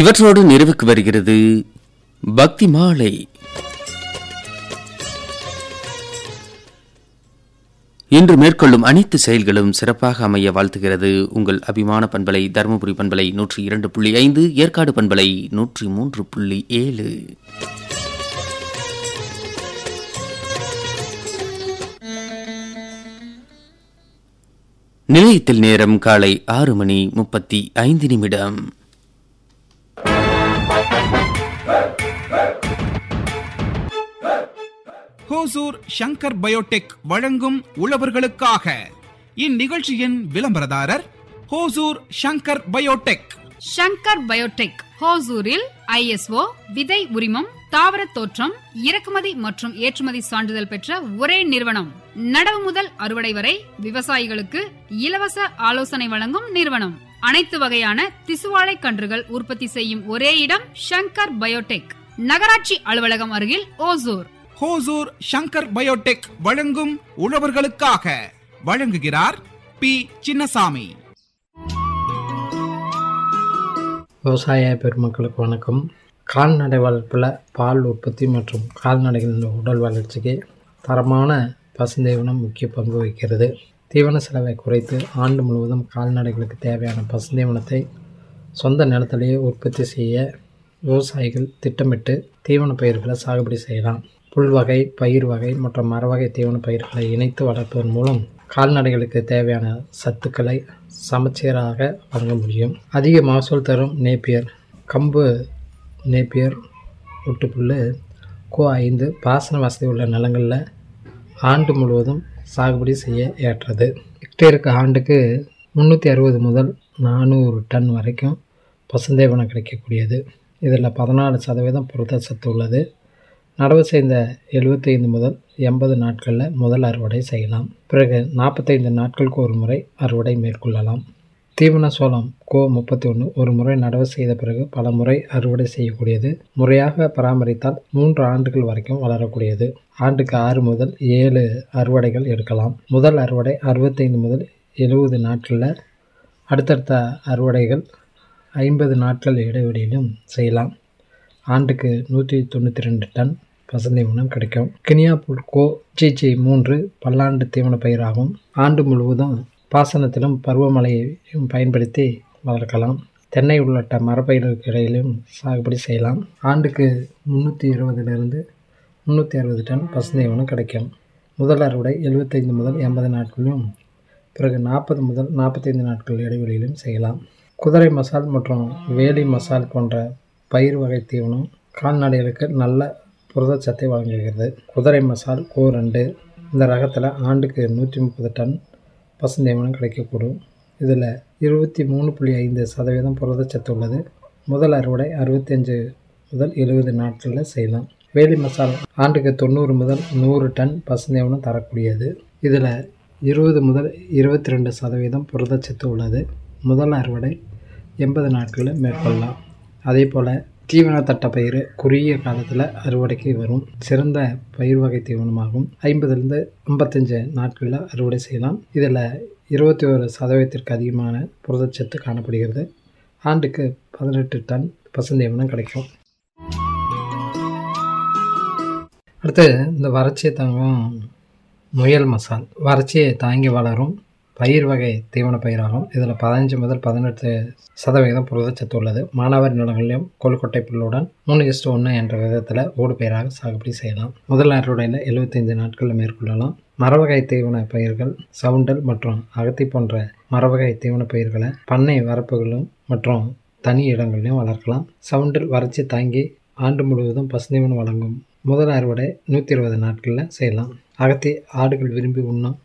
இவற்றோடு நிறைவுக்கு வருகிறது பக்தி மாலை இன்று மேற்கொள்ளும் அனைத்து செயல்களும் சிறப்பாக அமைய வாழ்த்துகிறது உங்கள் அபிமான பண்பலை தருமபுரி பண்பலை நூற்றி இரண்டு புள்ளி ஐந்து ஏற்காடு பண்பலை நூற்றி மூன்று புள்ளி ஏழு நிலையத்தில் நேரம் காலை ஆறு மணி முப்பத்தி ஐந்து நிமிடம் ஹோசூர் ஷங்கர் பயோடெக் வழங்கும் உழவர்களுக்காக இந்நிகழ்ச்சியின் விளம்பரதாரர் ஹோசூர் ஷங்கர் பயோடெக் ஷங்கர் பயோடெக் ஹோசூரில் ஐஎஸ்ஓ விதை உரிமம் தாவர தோற்றம் இறக்குமதி மற்றும் ஏற்றுமதி சான்றிதழ் பெற்ற ஒரே நிறுவனம் நடவு முதல் அறுவடை வரை விவசாயிகளுக்கு இலவச ஆலோசனை வழங்கும் நிறுவனம் அனைத்து வகையான திசுவாழை கன்றுகள் உற்பத்தி செய்யும் ஒரே இடம் ஷங்கர் பயோடெக் நகராட்சி அலுவலகம் அருகில் ஓசூர் ஹோசூர் ஷங்கர் பயோடெக் வழங்கும் உழவர்களுக்காக வழங்குகிறார் பி சின்னசாமி விவசாய பெருமக்களுக்கு வணக்கம் கால்நடை வளர்ப்பில் பால் உற்பத்தி மற்றும் கால்நடைகளின் உடல் வளர்ச்சிக்கு தரமான பசுந்தீவனம் முக்கிய பங்கு வகிக்கிறது தீவன செலவை குறைத்து ஆண்டு முழுவதும் கால்நடைகளுக்கு தேவையான பசுந்தீவனத்தை சொந்த நிலத்திலேயே உற்பத்தி செய்ய விவசாயிகள் திட்டமிட்டு தீவன பயிர்களை சாகுபடி செய்யலாம் புல் வகை பயிர் வகை மற்றும் மர வகை தீவன பயிர்களை இணைத்து வளர்ப்பதன் மூலம் கால்நடைகளுக்கு தேவையான சத்துக்களை சமச்சீராக வழங்க முடியும் அதிக மகசூல் தரும் நேப்பியர் கம்பு நேப்பியர் ஒட்டுப்புல் கோ ஐந்து பாசன வசதி உள்ள நிலங்களில் ஆண்டு முழுவதும் சாகுபடி செய்ய ஏற்றது ஹெக்டேருக்கு ஆண்டுக்கு முந்நூற்றி அறுபது முதல் நானூறு டன் வரைக்கும் பசுந்தேவனம் கிடைக்கக்கூடியது இதில் பதினாலு சதவீதம் புரதச்சத்து உள்ளது நடவு செய்த எழுபத்தைந்து முதல் எண்பது நாட்களில் முதல் அறுவடை செய்யலாம் பிறகு நாற்பத்தைந்து நாட்களுக்கு ஒரு முறை அறுவடை மேற்கொள்ளலாம் தீவன சோளம் கோ முப்பத்தி ஒன்று ஒரு முறை நடவு செய்த பிறகு பல முறை அறுவடை செய்யக்கூடியது முறையாக பராமரித்தால் மூன்று ஆண்டுகள் வரைக்கும் வளரக்கூடியது ஆண்டுக்கு ஆறு முதல் ஏழு அறுவடைகள் எடுக்கலாம் முதல் அறுவடை அறுபத்தைந்து முதல் எழுபது நாட்களில் அடுத்தடுத்த அறுவடைகள் ஐம்பது நாட்கள் இடைவெளியிலும் செய்யலாம் ஆண்டுக்கு நூற்றி தொண்ணூற்றி ரெண்டு டன் பசுந்தீவனம் கிடைக்கும் கினியாபுல் கோ ஜிஜி மூன்று பல்லாண்டு தீவன பயிராகும் ஆண்டு முழுவதும் பாசனத்திலும் பருவமழையையும் பயன்படுத்தி வளர்க்கலாம் தென்னை உள்ளிட்ட மரப்பயிர்களுக்கு இடையிலும் சாகுபடி செய்யலாம் ஆண்டுக்கு முந்நூற்றி இருபதிலிருந்து முந்நூற்றி அறுபது டன் பசுந்தீவனம் கிடைக்கும் முதல் அறுவடை எழுபத்தைந்து முதல் எண்பது நாட்களிலும் பிறகு நாற்பது முதல் நாற்பத்தைந்து நாட்கள் இடைவெளியிலும் செய்யலாம் குதிரை மசால் மற்றும் வேலி மசால் போன்ற பயிர் வகை தீவனம் கால்நடைகளுக்கு நல்ல புரதச்சத்தை வழங்குகிறது குதிரை மசால் கோ ரெண்டு இந்த ரகத்தில் ஆண்டுக்கு நூற்றி முப்பது டன் பசுந்தீவனம் கிடைக்கக்கூடும் இதில் இருபத்தி மூணு புள்ளி ஐந்து சதவீதம் புரதச்சத்து உள்ளது முதல் அறுவடை அறுபத்தஞ்சு முதல் எழுபது நாட்களில் செய்யலாம் வேலி மசால் ஆண்டுக்கு தொண்ணூறு முதல் நூறு டன் பசுந்தீவனம் தரக்கூடியது இதில் இருபது முதல் இருபத்தி ரெண்டு சதவீதம் புரதச்சத்து உள்ளது முதல் அறுவடை எண்பது நாட்களில் மேற்கொள்ளலாம் அதே போல் தீவன தட்டப்பயிர் குறுகிய காலத்தில் அறுவடைக்கு வரும் சிறந்த பயிர் வகை தீவனமாகும் ஐம்பதுலேருந்து ஐம்பத்தஞ்சு நாட்களில் அறுவடை செய்யலாம் இதில் இருபத்தி ஒரு சதவீதத்திற்கு அதிகமான புரதச்சத்து காணப்படுகிறது ஆண்டுக்கு பதினெட்டு டன் பசுந்தீவனம் கிடைக்கும் அடுத்து இந்த வறட்சியை தாங்கும் முயல் மசால் வறட்சியை தாங்கி வளரும் பயிர் வகை தீவன பயிராகும் இதில் பதினஞ்சு முதல் பதினெட்டு சதவீதம் புரதச்சத்து உள்ளது மானாவாரி நிலங்களிலும் கொழுக்கொட்டை புல்லுடன் மூணு இஸ்டு ஒன்று என்ற விதத்தில் ஓடு பயிராக சாகுபடி செய்யலாம் முதல் அறுவடையில் எழுபத்தைந்து நாட்களில் மேற்கொள்ளலாம் மரவகை தீவன பயிர்கள் சவுண்டல் மற்றும் அகத்தி போன்ற மரவகை தீவன பயிர்களை பண்ணை வரப்புகளும் மற்றும் தனி இடங்களிலும் வளர்க்கலாம் சவுண்டல் வறட்சி தாங்கி ஆண்டு முழுவதும் பசுந்தீவனம் வழங்கும் முதல் அறுவடை நூற்றி இருபது நாட்களில் செய்யலாம் அகத்தி ஆடுகள் விரும்பி உண்ணும்